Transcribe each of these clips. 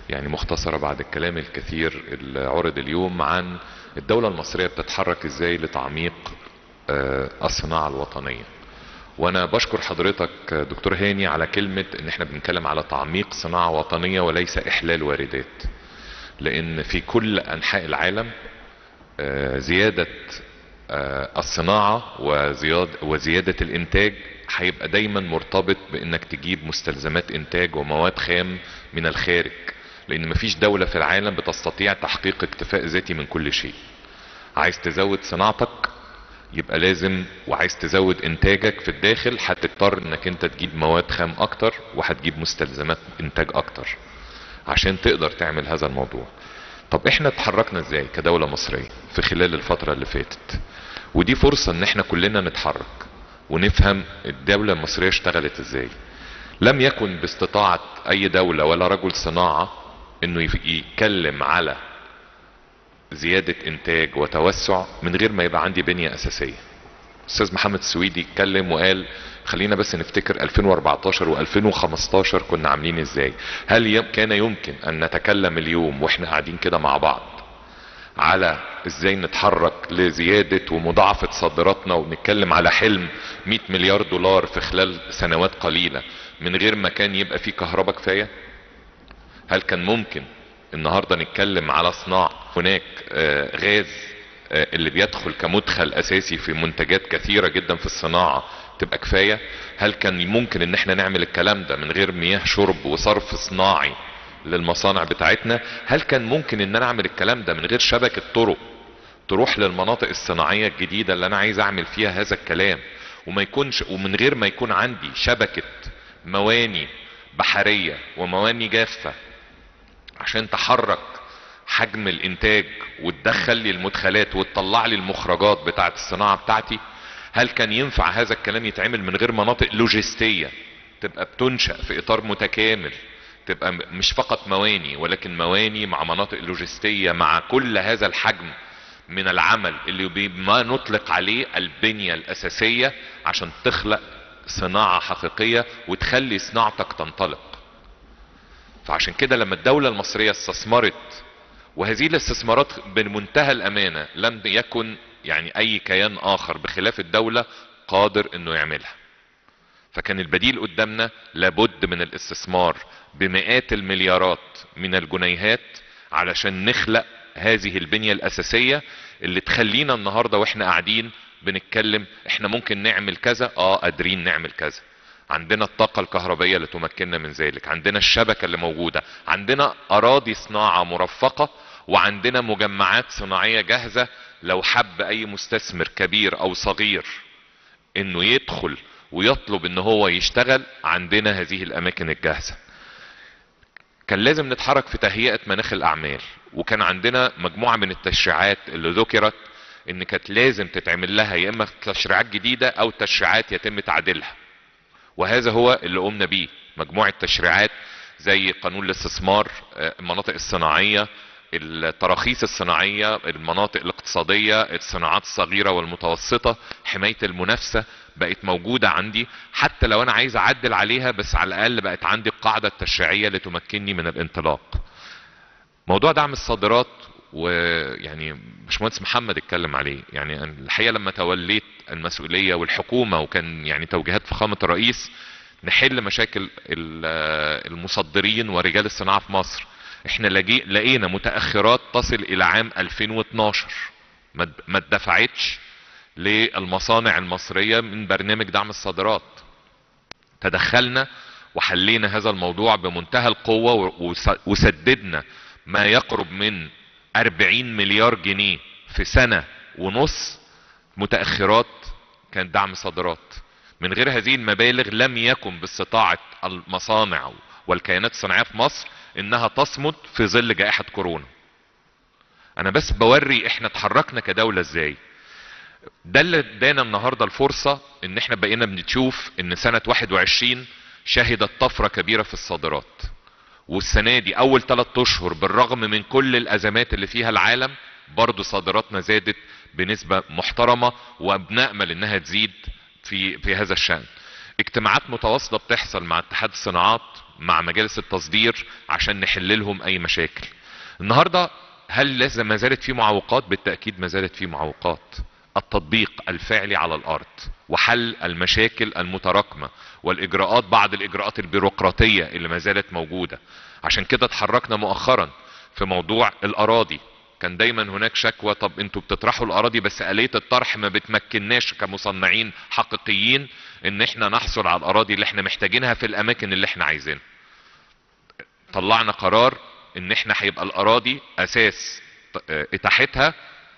يعني مختصرة بعد الكلام الكثير اللي عرض اليوم عن الدولة المصرية بتتحرك ازاي لتعميق آه، الصناعة الوطنية وانا بشكر حضرتك آه، دكتور هاني على كلمة ان احنا بنتكلم على تعميق صناعة وطنية وليس احلال واردات لان في كل انحاء العالم آه، زيادة آه، الصناعة وزياد وزيادة الانتاج هيبقى دايما مرتبط بانك تجيب مستلزمات انتاج ومواد خام من الخارج لان مفيش دولة في العالم بتستطيع تحقيق اكتفاء ذاتي من كل شيء عايز تزود صناعتك يبقى لازم وعايز تزود انتاجك في الداخل هتضطر انك انت تجيب مواد خام اكتر وهتجيب مستلزمات انتاج اكتر عشان تقدر تعمل هذا الموضوع طب احنا اتحركنا ازاي كدولة مصرية في خلال الفترة اللي فاتت ودي فرصة ان احنا كلنا نتحرك ونفهم الدولة المصرية اشتغلت ازاي لم يكن باستطاعة اي دولة ولا رجل صناعة انه يف- يتكلم على زيادة انتاج وتوسع من غير ما يبقى عندي بنية اساسية استاذ محمد السويدي اتكلم وقال خلينا بس نفتكر 2014 و2015 كنا عاملين ازاي هل يم كان يمكن ان نتكلم اليوم واحنا قاعدين كده مع بعض على ازاي نتحرك لزيادة ومضاعفة صادراتنا ونتكلم على حلم 100 مليار دولار في خلال سنوات قليلة من غير ما كان يبقى فيه كهرباء كفاية هل كان ممكن النهاردة نتكلم على صناعة هناك آه، غاز آه، اللي بيدخل كمدخل اساسي في منتجات كثيرة جدا في الصناعة تبقى كفاية هل كان ممكن ان احنا نعمل الكلام ده من غير مياه شرب وصرف صناعي للمصانع بتاعتنا هل كان ممكن ان انا اعمل الكلام ده من غير شبكة طرق تروح للمناطق الصناعية الجديدة اللي انا عايز اعمل فيها هذا الكلام وما يكونش ومن غير ما يكون عندي شبكة مواني بحرية ومواني جافة عشان تحرك حجم الانتاج وتدخل لي المدخلات وتطلع لي المخرجات بتاعت الصناعة بتاعتي هل كان ينفع هذا الكلام يتعمل من غير مناطق لوجستية تبقى بتنشأ في اطار متكامل تبقى م- مش فقط مواني ولكن مواني مع مناطق لوجستية مع كل هذا الحجم من العمل اللي بي- ما نطلق عليه البنية الاساسية عشان تخلق صناعة حقيقية وتخلي صناعتك تنطلق فعشان كده لما الدولة المصرية استثمرت وهذه الاستثمارات بمنتهى الامانة لم يكن يعني اي كيان اخر بخلاف الدولة قادر انه يعملها فكان البديل قدامنا لابد من الاستثمار بمئات المليارات من الجنيهات علشان نخلق هذه البنية الاساسية اللي تخلينا النهاردة واحنا قاعدين بنتكلم احنا ممكن نعمل كذا اه قادرين نعمل كذا عندنا الطاقة الكهربائية اللي تمكننا من ذلك عندنا الشبكة اللي موجودة عندنا اراضي صناعة مرفقة وعندنا مجمعات صناعية جاهزة لو حب اي مستثمر كبير او صغير انه يدخل ويطلب ان هو يشتغل عندنا هذه الاماكن الجاهزة كان لازم نتحرك في تهيئة مناخ الاعمال وكان عندنا مجموعة من التشريعات اللي ذكرت ان كانت لازم تتعمل لها يا اما تشريعات جديدة او تشريعات يتم تعديلها وهذا هو اللي قمنا بيه مجموعة تشريعات زي قانون الاستثمار آه، المناطق الصناعية التراخيص الصناعية المناطق الاقتصادية الصناعات الصغيرة والمتوسطة حماية المنافسة بقت موجودة عندي حتى لو انا عايز اعدل عليها بس على الاقل بقت عندي القاعدة التشريعية اللي تمكنني من الانطلاق موضوع دعم الصادرات ويعني باشمهندس محمد اتكلم عليه يعني أنا الحقيقه لما توليت المسؤوليه والحكومه وكان يعني توجيهات فخامه الرئيس نحل مشاكل ال- المصدرين ورجال الصناعه في مصر احنا لجي- لقينا متاخرات تصل الى عام 2012 ما اد- ما اتدفعتش للمصانع المصريه من برنامج دعم الصادرات تدخلنا وحلينا هذا الموضوع بمنتهى القوة وس- وسددنا ما يقرب من 40 مليار جنيه في سنة ونص متأخرات كان دعم صادرات من غير هذه المبالغ لم يكن باستطاعة المصانع والكيانات الصناعية في مصر انها تصمد في ظل جائحة كورونا انا بس بوري احنا اتحركنا كدولة ازاي ده اللي ادانا النهارده الفرصه ان احنا بقينا بنشوف ان سنه 21 شهدت طفره كبيره في الصادرات والسنه دي اول ثلاث اشهر بالرغم من كل الازمات اللي فيها العالم برضو صادراتنا زادت بنسبه محترمه وبنامل انها تزيد في في هذا الشان اجتماعات متواصلة بتحصل مع اتحاد الصناعات مع مجالس التصدير عشان نحل لهم اي مشاكل النهاردة هل لازم ما زالت في معوقات بالتأكيد ما زالت في معوقات التطبيق الفعلي على الارض وحل المشاكل المتراكمة والاجراءات بعض الاجراءات البيروقراطية اللي ما زالت موجودة عشان كده اتحركنا مؤخرا في موضوع الاراضي كان دايما هناك شكوى طب انتوا بتطرحوا الاراضي بس آلية الطرح ما بتمكنناش كمصنعين حقيقيين ان احنا نحصل على الاراضي اللي احنا محتاجينها في الاماكن اللي احنا عايزينها طلعنا قرار ان احنا هيبقى الاراضي اساس اتاحتها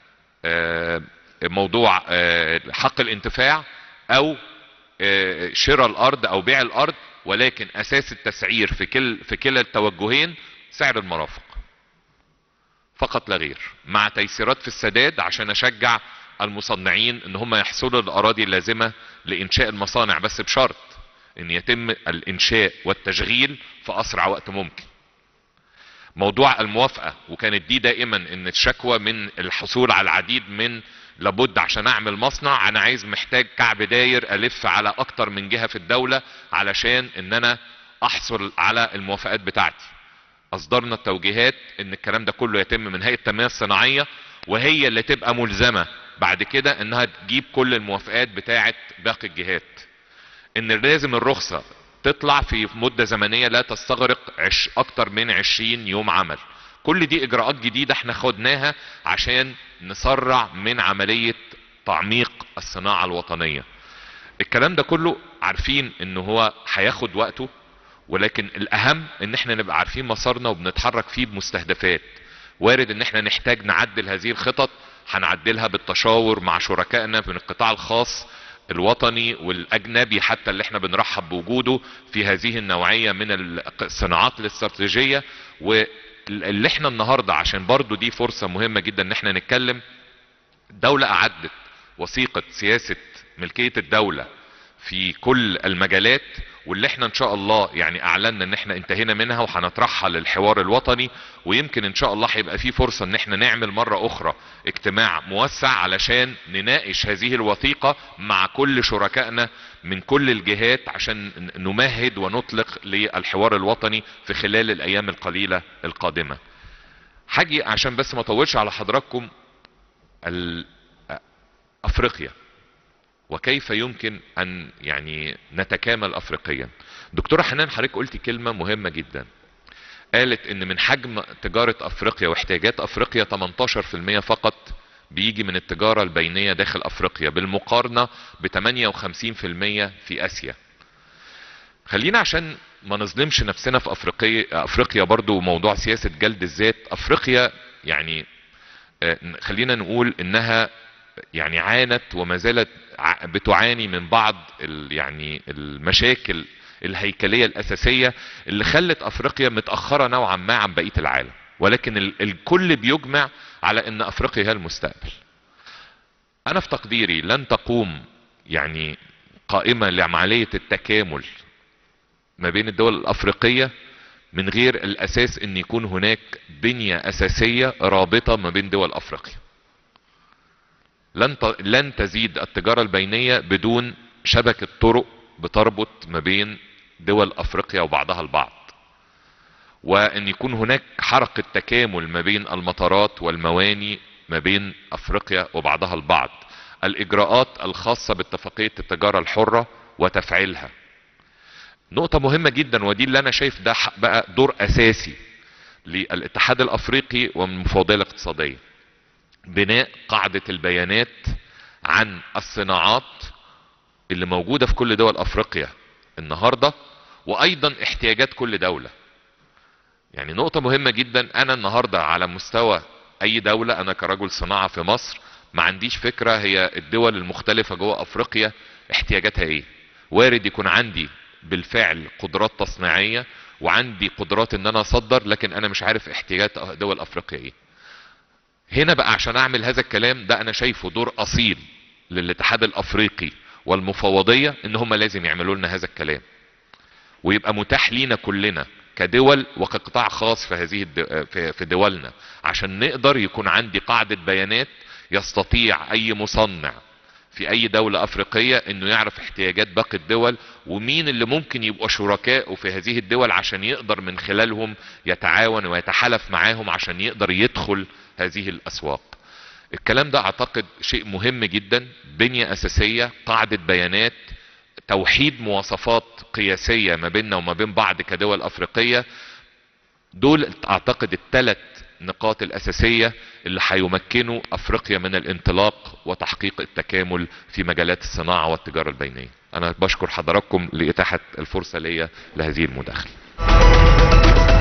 موضوع حق الانتفاع او شراء الارض او بيع الارض ولكن اساس التسعير في كل في كلا التوجهين سعر المرافق فقط لا غير مع تيسيرات في السداد عشان اشجع المصنعين ان هم يحصلوا الاراضي اللازمه لانشاء المصانع بس بشرط ان يتم الانشاء والتشغيل في اسرع وقت ممكن موضوع الموافقه وكانت دي دائما ان الشكوى من الحصول على العديد من لابد عشان اعمل مصنع انا عايز محتاج كعب داير الف على اكتر من جهه في الدوله علشان ان انا احصل على الموافقات بتاعتي اصدرنا التوجيهات ان الكلام ده كله يتم من هيئه التنميه الصناعيه وهي اللي تبقى ملزمه بعد كده انها تجيب كل الموافقات بتاعه باقي الجهات ان لازم الرخصه تطلع في مده زمنيه لا تستغرق عش اكتر من 20 يوم عمل كل دي اجراءات جديده احنا خدناها عشان نسرع من عمليه تعميق الصناعه الوطنيه الكلام ده كله عارفين ان هو هياخد وقته ولكن الاهم ان احنا نبقى عارفين مسارنا وبنتحرك فيه بمستهدفات وارد ان احنا نحتاج نعدل هذه الخطط هنعدلها بالتشاور مع شركائنا من القطاع الخاص الوطني والاجنبي حتى اللي احنا بنرحب بوجوده في هذه النوعية من الصناعات الاستراتيجية واللي احنا النهاردة عشان برضو دي فرصة مهمة جدا ان احنا نتكلم الدولة اعدت وثيقة سياسة ملكية الدولة في كل المجالات واللي احنا ان شاء الله يعني اعلنا ان احنا انتهينا منها وهنطرحها للحوار الوطني ويمكن ان شاء الله هيبقى في فرصة ان احنا نعمل مرة اخرى اجتماع موسع علشان نناقش هذه الوثيقة مع كل شركائنا من كل الجهات عشان نمهد ونطلق للحوار الوطني في خلال الايام القليلة القادمة حاجي عشان بس ما اطولش على حضراتكم افريقيا وكيف يمكن ان يعني نتكامل افريقيا دكتورة حنان حضرتك قلتي كلمة مهمة جدا قالت ان من حجم تجارة افريقيا واحتياجات افريقيا 18% فقط بيجي من التجارة البينية داخل افريقيا بالمقارنة ب 58% في اسيا خلينا عشان ما نظلمش نفسنا في افريقيا افريقيا برضو موضوع سياسة جلد الذات افريقيا يعني خلينا نقول انها يعني عانت وما زالت بتعاني من بعض يعني المشاكل الهيكلية الاساسية اللي خلت افريقيا متأخرة نوعا ما عن بقية العالم ولكن الكل بيجمع على ان افريقيا هي المستقبل انا في تقديري لن تقوم يعني قائمة لعملية التكامل ما بين الدول الافريقية من غير الاساس ان يكون هناك بنية اساسية رابطة ما بين دول افريقيا لن لن تزيد التجارة البينية بدون شبكة طرق بتربط ما بين دول افريقيا وبعضها البعض وان يكون هناك حركة تكامل ما بين المطارات والمواني ما بين افريقيا وبعضها البعض الاجراءات الخاصة باتفاقية التجارة الحرة وتفعيلها نقطة مهمة جدا ودي اللي انا شايف ده بقى دور اساسي للاتحاد الافريقي والمفوضية الاقتصادية بناء قاعدة البيانات عن الصناعات اللي موجودة في كل دول افريقيا النهاردة وايضا احتياجات كل دولة يعني نقطة مهمة جدا انا النهاردة على مستوى اي دولة انا كرجل صناعة في مصر ما عنديش فكرة هي الدول المختلفة جوه افريقيا احتياجاتها ايه وارد يكون عندي بالفعل قدرات تصنيعية وعندي قدرات ان انا اصدر لكن انا مش عارف احتياجات دول افريقيا ايه هنا بقى عشان اعمل هذا الكلام ده انا شايفه دور اصيل للاتحاد الافريقي والمفوضية ان هم لازم يعملوا لنا هذا الكلام ويبقى متاح لينا كلنا كدول وكقطاع خاص في هذه في دولنا عشان نقدر يكون عندي قاعدة بيانات يستطيع اي مصنع في اي دولة افريقية انه يعرف احتياجات باقي الدول ومين اللي ممكن يبقوا شركائه في هذه الدول عشان يقدر من خلالهم يتعاون ويتحالف معاهم عشان يقدر يدخل هذه الاسواق الكلام ده اعتقد شيء مهم جدا بنية اساسية قاعدة بيانات توحيد مواصفات قياسية ما بيننا وما بين بعض كدول افريقية دول اعتقد الثلاث نقاط الاساسية اللي هيمكنوا افريقيا من الانطلاق وتحقيق التكامل في مجالات الصناعة والتجارة البينية انا بشكر حضراتكم لاتاحة الفرصة ليا لهذه المداخلة